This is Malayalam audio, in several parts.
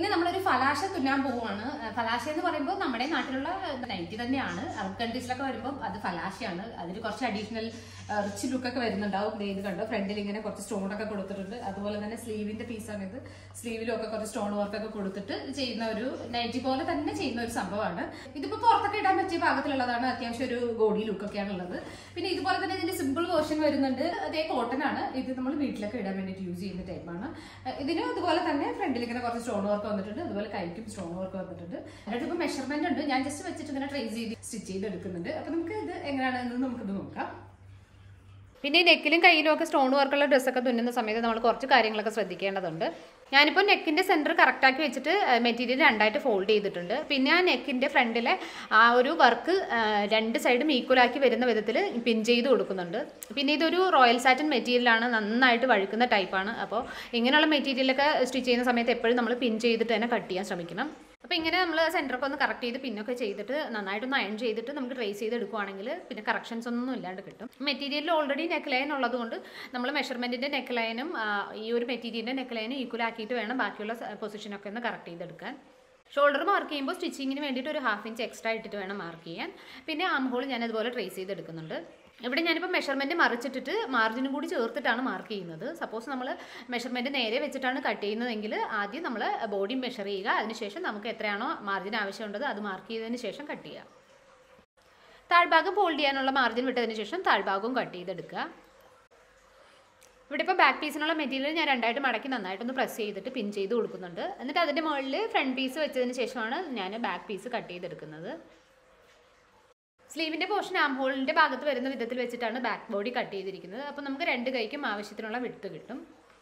ഇനി നമ്മളൊരു ഫലാശ തുന്നാൻ പോവുകയാണ് അഹ് ഫലാശ എന്ന് പറയുമ്പോൾ നമ്മുടെ നാട്ടിലുള്ള നൈറ്റി തന്നെയാണ് അറബ് കൺട്രീസിലൊക്കെ വരുമ്പോൾ അത് ഫലാശയാണ് അതിൽ കുറച്ച് അഡീഷണൽ റിച്ച് ലുക്കൊക്കെ വരുന്നുണ്ടാവും ദേ ഇത് കണ്ടോ ഫ്രണ്ടിൽ ഇങ്ങനെ കുറച്ച് സ്റ്റോൺ ഒക്കെ കൊടുത്തിട്ടുണ്ട് അതുപോലെ തന്നെ സ്ലീവിന്റെ പീസാണ് ഇത് സ്ലീവിലും ഒക്കെ കുറച്ച് സ്റ്റോൺ വർക്ക് ഒക്കെ കൊടുത്തിട്ട് ചെയ്യുന്ന ഒരു നൈറ്റി പോലെ തന്നെ ചെയ്യുന്ന ഒരു സംഭവമാണ് ഇതിപ്പോ പുറത്തൊക്കെ ഇടാൻ പറ്റിയ പാകത്തിലുള്ളതാണ് അത്യാവശ്യം ഒരു ഗോഡി ലുക്കൊക്കെയാണ് ഉള്ളത് പിന്നെ ഇതുപോലെ തന്നെ ഇതിന്റെ സിമ്പിൾ വേർഷൻ വരുന്നുണ്ട് അതേ കോട്ടൺ ആണ് ഇത് നമ്മൾ വീട്ടിലൊക്കെ ഇടാൻ വേണ്ടിയിട്ട് യൂസ് ചെയ്യുന്ന ടൈപ്പാണ് ഇതിന് അതുപോലെ തന്നെ ഫ്രണ്ടിൽ ഇങ്ങനെ കുറച്ച് സ്റ്റോൺ വർക്ക് വന്നിട്ടുണ്ട് അതുപോലെ കൈക്കും സ്റ്റോൺ വർക്ക് വന്നിട്ടുണ്ട് എന്നിട്ട് ഇപ്പൊ മെഷർമെന്റ് ഉണ്ട് ഞാൻ ജസ്റ്റ് വെച്ചിട്ട് ഇങ്ങനെ ട്രേസ് ചെയ്ത് സ്റ്റിച്ച് ചെയ്ത് എടുക്കുന്നുണ്ട് അപ്പൊ നമുക്ക് ഇത് എങ്ങനെയാണെന്ന് നമുക്കിത് നോക്കാം പിന്നെ ഈ നെക്കിലും കയ്യിലും ഒക്കെ സ്റ്റോൺ വർക്കുള്ള ഡ്രസ്സൊക്കെ തുന്നുന്ന സമയത്ത് നമ്മൾ കുറച്ച് കാര്യങ്ങളൊക്കെ ശ്രദ്ധിക്കേണ്ടതുണ്ട് ഞാനിപ്പോൾ നെക്കിൻ്റെ സെൻറ്റർ കറക്റ്റാക്കി വെച്ചിട്ട് മെറ്റീരിയൽ രണ്ടായിട്ട് ഫോൾഡ് ചെയ്തിട്ടുണ്ട് പിന്നെ ആ നെക്കിൻ്റെ ഫ്രണ്ടിലെ ആ ഒരു വർക്ക് രണ്ട് സൈഡും ഈക്വലാക്കി വരുന്ന വിധത്തിൽ പിൻ ചെയ്ത് കൊടുക്കുന്നുണ്ട് പിന്നെ ഇതൊരു റോയൽ സാറ്റിൻ മെറ്റീരിയലാണ് നന്നായിട്ട് വഴുക്കുന്ന ടൈപ്പാണ് അപ്പോൾ ഇങ്ങനെയുള്ള മെറ്റീരിയലൊക്കെ സ്റ്റിച്ച് ചെയ്യുന്ന സമയത്ത് എപ്പോഴും നമ്മൾ പിൻ ചെയ്തിട്ട് തന്നെ കട്ട് ചെയ്യാൻ ശ്രമിക്കണം അപ്പോൾ ഇങ്ങനെ നമ്മൾ സെൻറ്ററൊക്കെ ഒന്ന് കറക്റ്റ് ചെയ്ത് പിന്നൊക്കെ ചെയ്തിട്ട് നന്നായിട്ടൊന്ന് അയൺ ചെയ്തിട്ട് നമുക്ക് ട്രേസ് ചെയ്ത് എടുക്കുവാണെങ്കിൽ പിന്നെ കറക്ഷൻസ് ഒന്നും ഇല്ലാണ്ട് കിട്ടും മെറ്റീരിയലിൽ ഓൾറെഡി നെക്ക് ലൈൻ ഉള്ളതുകൊണ്ട് നമ്മൾ മെഷർമെൻറ്റിൻ്റെ നെക്ക് ലൈനും ഈ ഒരു മെറ്റീരിയലിൻ്റെ നെക്ക് ലൈനും ഈക്വൽ ആക്കിയിട്ട് വേണം ബാക്കിയുള്ള പൊസിഷനൊക്കെ ഒന്ന് കറക്റ്റ് ചെയ്തെടുക്കാൻ ഷോൾഡർ മാർക്ക് ചെയ്യുമ്പോൾ സ്റ്റിച്ചിങ്ങിന് വേണ്ടിയിട്ട് ഒരു ഹാഫ് ഇഞ്ച് എക്സ്ട്രാ ഇട്ടിട്ട് വേണം മാർക്ക് ചെയ്യാൻ പിന്നെ ആം ഹോൾ ഞാൻ അതുപോലെ ട്രേസ് ചെയ്തെടുക്കുന്നുണ്ട് ഇവിടെ ഞാനിപ്പോൾ മെഷർമെൻറ്റ് മറിച്ചിട്ടിട്ട് മാർജിനും കൂടി ചേർത്തിട്ടാണ് മാർക്ക് ചെയ്യുന്നത് സപ്പോസ് നമ്മൾ മെഷർമെൻറ്റ് നേരെ വെച്ചിട്ടാണ് കട്ട് ചെയ്യുന്നതെങ്കിൽ ആദ്യം നമ്മൾ ബോഡി മെഷർ ചെയ്യുക അതിനുശേഷം നമുക്ക് എത്രയാണോ മാർജിൻ ആവശ്യമുള്ളത് അത് മാർക്ക് ചെയ്തതിന് ശേഷം കട്ട് ചെയ്യുക താഴ്ഭാഗം ഫോൾഡ് ചെയ്യാനുള്ള മാർജിൻ വിട്ടതിന് ശേഷം താഴ്ഭാഗവും കട്ട് ചെയ്തെടുക്കുക ഇവിടെ ഇപ്പോൾ ബാക്ക് പീസിനുള്ള മെറ്റീരിയൽ ഞാൻ രണ്ടായിട്ട് മടക്കി നന്നായിട്ടൊന്ന് പ്രസ് ചെയ്തിട്ട് പിൻ ചെയ്ത് കൊടുക്കുന്നുണ്ട് എന്നിട്ട് അതിൻ്റെ മുകളിൽ ഫ്രണ്ട് പീസ് വെച്ചതിന് ശേഷമാണ് ഞാൻ ബാക്ക് പീസ് കട്ട് ചെയ്തെടുക്കുന്നത് സ്ലീവിൻ്റെ പോർഷൻ ആം ഹോളിൻ്റെ ഭാഗത്ത് വരുന്ന വിധത്തിൽ വെച്ചിട്ടാണ് ബാക്ക് ബോഡി കട്ട് ചെയ്തിരിക്കുന്നത് അപ്പോൾ നമുക്ക് രണ്ട് കൈക്കും ആവശ്യത്തിനുള്ള വിടുത്ത് കിട്ടും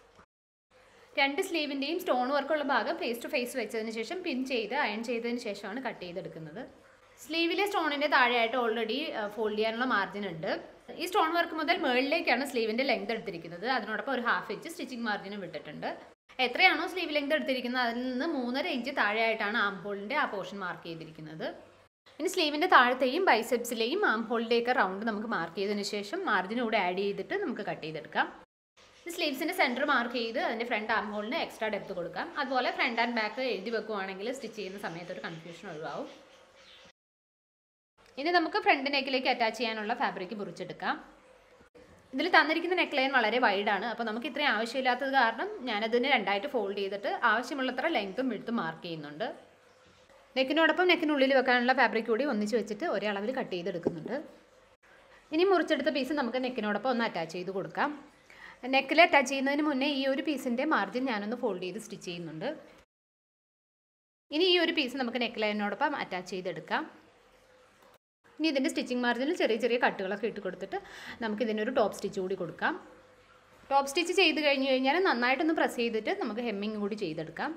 രണ്ട് സ്ലീവിൻ്റെയും സ്റ്റോൺ വർക്കുള്ള ഭാഗം ഫേസ് ടു ഫേസ് വെച്ചതിന് ശേഷം പിൻ ചെയ്ത് അയൺ ചെയ്തതിന് ശേഷമാണ് കട്ട് ചെയ്തെടുക്കുന്നത് സ്ലീവിലെ സ്റ്റോണിൻ്റെ താഴെയായിട്ട് ഓൾറെഡി ഫോൾഡ് ചെയ്യാനുള്ള മാർജിൻ ഉണ്ട് ഈ സ്റ്റോൺ വർക്ക് മുതൽ മുകളിലേക്കാണ് സ്ലീവിൻ്റെ ലെങ്ത് എടുത്തിരിക്കുന്നത് അതിനോടൊപ്പം ഒരു ഹാഫ് ഇഞ്ച് സ്റ്റിച്ചിങ് മാർജിനും വിട്ടിട്ടുണ്ട് എത്രയാണോ സ്ലീവ് ലെങ്ത് എടുത്തിരിക്കുന്നത് അതിൽ നിന്ന് മൂന്നര ഇഞ്ച് താഴെയായിട്ടാണ് ആം ഹോളിൻ്റെ ആ പോർഷൻ മാർക്ക് ചെയ്തിരിക്കുന്നത് ഇനി സ്ലീവിൻ്റെ താഴത്തെയും ബൈസെപ്സിലെയും ആം ഹോളിൻ്റെയൊക്കെ റൗണ്ട് നമുക്ക് മാർക്ക് ചെയ്തതിന് ശേഷം മാർജിൻ കൂടെ ആഡ് ചെയ്തിട്ട് നമുക്ക് കട്ട് ചെയ്തെടുക്കാം സ്ലീവ്സിൻ്റെ സെൻറ്റർ മാർക്ക് ചെയ്ത് അതിൻ്റെ ഫ്രണ്ട് ആം ഹോളിന് എക്സ്ട്രാ ഡെപ്ത് കൊടുക്കാം അതുപോലെ ഫ്രണ്ട് ആൻഡ് ബാക്ക് എഴുതി വെക്കുവാണെങ്കിൽ സ്റ്റിച്ച് ചെയ്യുന്ന സമയത്ത് ഒരു കൺഫ്യൂഷൻ ഒഴിവാവും ഇനി നമുക്ക് ഫ്രണ്ട് നെക്കിലേക്ക് അറ്റാച്ച് ചെയ്യാനുള്ള ഫാബ്രിക് മുറിച്ചെടുക്കാം ഇതിൽ തന്നിരിക്കുന്ന നെക്ക് ലൈൻ വളരെ വൈഡാണ് അപ്പോൾ നമുക്ക് ഇത്രയും ആവശ്യമില്ലാത്തത് കാരണം ഞാനതിനെ രണ്ടായിട്ട് ഫോൾഡ് ചെയ്തിട്ട് ആവശ്യമുള്ളത്ര ലെങ്ത്തും വിടുത്തും മാർക്ക് ചെയ്യുന്നുണ്ട് നെക്കിനോടൊപ്പം നെക്കിനുള്ളിൽ വെക്കാനുള്ള ഫാബ്രിക് കൂടി ഒന്നിച്ച് വെച്ചിട്ട് ഒരേ അളവിൽ കട്ട് ചെയ്തെടുക്കുന്നുണ്ട് ഇനി മുറിച്ചെടുത്ത പീസ് നമുക്ക് നെക്കിനോടൊപ്പം ഒന്ന് അറ്റാച്ച് ചെയ്ത് കൊടുക്കാം നെക്കിൽ അറ്റാച്ച് ചെയ്യുന്നതിന് മുന്നേ ഈ ഒരു പീസിൻ്റെ മാർജിൻ ഞാനൊന്ന് ഫോൾഡ് ചെയ്ത് സ്റ്റിച്ച് ചെയ്യുന്നുണ്ട് ഇനി ഈ ഒരു പീസ് നമുക്ക് നെക്ക് ലൈനോടൊപ്പം അറ്റാച്ച് ചെയ്തെടുക്കാം ഇനി ഇതിൻ്റെ സ്റ്റിച്ചിങ് മാർജിനിൽ ചെറിയ ചെറിയ കട്ടുകളൊക്കെ ഇട്ട് കൊടുത്തിട്ട് നമുക്ക് ഇതിനൊരു ടോപ്പ് സ്റ്റിച്ച് കൂടി കൊടുക്കാം ടോപ്പ് സ്റ്റിച്ച് ചെയ്ത് കഴിഞ്ഞ് കഴിഞ്ഞാൽ നന്നായിട്ടൊന്ന് പ്രസ് ചെയ്തിട്ട് നമുക്ക് ഹെമ്മിങ് കൂടി ചെയ്തെടുക്കാം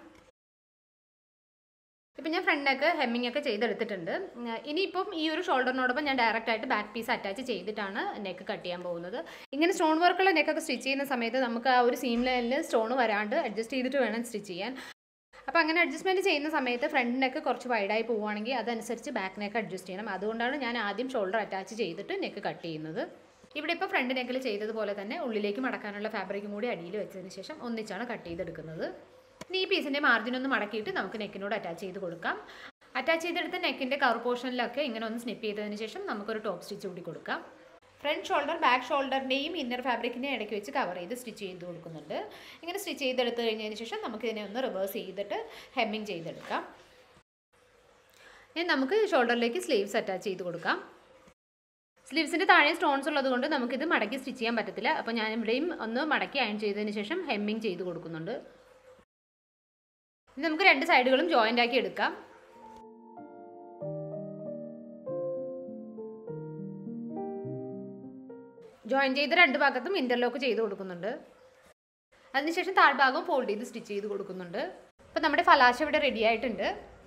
ഇപ്പം ഞാൻ ഫ്രണ്ടൊക്കെ ഹെമ്മിങ് ഒക്കെ ചെയ്തെടുത്തിട്ടുണ്ട് ഇനിയിപ്പം ഈ ഒരു ഷോൾഡറിനോടൊപ്പം ഞാൻ ഡയറക്റ്റ് ആയിട്ട് ബാക്ക് പീസ് അറ്റാച്ച് ചെയ്തിട്ടാണ് നെക്ക് കട്ട് ചെയ്യാൻ പോകുന്നത് ഇങ്ങനെ സ്റ്റോൺ വർക്കുള്ള നെക്കൊക്കെ സ്റ്റിച്ച് ചെയ്യുന്ന സമയത്ത് നമുക്ക് ആ ഒരു സീം ലൈനിൽ സ്റ്റോൺ വരാണ്ട് അഡ്ജസ്റ്റ് ചെയ്തിട്ട് വേണം സ്റ്റിച്ച് ചെയ്യാൻ അപ്പോൾ അങ്ങനെ അഡ്ജസ്റ്റ്മെൻറ്റ് ചെയ്യുന്ന സമയത്ത് ഫ്രണ്ട് നെക്ക് കുറച്ച് വൈഡായി പോവുകയാണെങ്കിൽ അതനുസരിച്ച് ബാക്ക് നെക്ക് അഡ്ജസ്റ്റ് ചെയ്യണം അതുകൊണ്ടാണ് ഞാൻ ആദ്യം ഷോൾഡർ അറ്റാച്ച് ചെയ്തിട്ട് നെക്ക് കട്ട് ചെയ്യുന്നത് ഇവിടെ ഇപ്പോൾ ഫ്രണ്ട് നെക്കിൽ ചെയ്തതുപോലെ തന്നെ ഉള്ളിലേക്ക് മടക്കാനുള്ള ഫാബ്രിക്കും കൂടി അടിയിൽ വെച്ചതിന് ശേഷം ഒന്നിച്ചാണ് കട്ട് ചെയ്തെടുക്കുന്നത് ഇനി ഈ പീസിൻ്റെ മാർജിൻ ഒന്ന് മടക്കിയിട്ട് നമുക്ക് നെക്കിനോട് അറ്റാച്ച് ചെയ്ത് കൊടുക്കാം അറ്റാച്ച് ചെയ്തെടുത്ത നെക്കിൻ്റെ കവർ പോർഷനിലൊക്കെ ഇങ്ങനെ ഒന്ന് സ്നിപ്പ് ചെയ്തതിന് ശേഷം നമുക്കൊരു ടോപ്പ് സ്റ്റിച്ച് കൂടി കൊടുക്കാം ഫ്രണ്ട് ഷോൾഡർ ബാക്ക് ഷോൾഡറിൻ്റെയും ഇന്നർ ഫാബ്രിക്കിൻ്റെയും ഇടയ്ക്ക് വെച്ച് കവർ ചെയ്ത് സ്റ്റിച്ച് ചെയ്ത് കൊടുക്കുന്നുണ്ട് ഇങ്ങനെ സ്റ്റിച്ച് ചെയ്തെടുത്ത് കഴിഞ്ഞതിന് ശേഷം നമുക്ക് ഇതിനെ ഒന്ന് റിവേഴ്സ് ചെയ്തിട്ട് ഹെമ്മിങ് ചെയ്തെടുക്കാം ഇനി നമുക്ക് ഷോൾഡറിലേക്ക് സ്ലീവ്സ് അറ്റാച്ച് ചെയ്ത് കൊടുക്കാം സ്ലീവ്സിൻ്റെ താഴെ സ്റ്റോൺസ് ഉള്ളതുകൊണ്ട് നമുക്കിത് മടക്കി സ്റ്റിച്ച് ചെയ്യാൻ പറ്റത്തില്ല അപ്പോൾ ഞാൻ ഇവിടെയും ഒന്ന് മടക്കി അയൺ ചെയ്തതിന് ശേഷം ഹെമ്മിങ് ചെയ്ത് കൊടുക്കുന്നുണ്ട് ഇനി നമുക്ക് രണ്ട് സൈഡുകളും ജോയിൻ്റ് ആക്കി എടുക്കാം ജോയിൻ ചെയ്ത് രണ്ട് ഭാഗത്തും ഇൻ്റർലോക്ക് ചെയ്ത് കൊടുക്കുന്നുണ്ട് അതിനുശേഷം താഴ്ഭാഗം ഫോൾഡ് ചെയ്ത് സ്റ്റിച്ച് ചെയ്ത് കൊടുക്കുന്നുണ്ട് അപ്പോൾ നമ്മുടെ ഫലാശ ഇവിടെ റെഡി ആയിട്ടുണ്ട്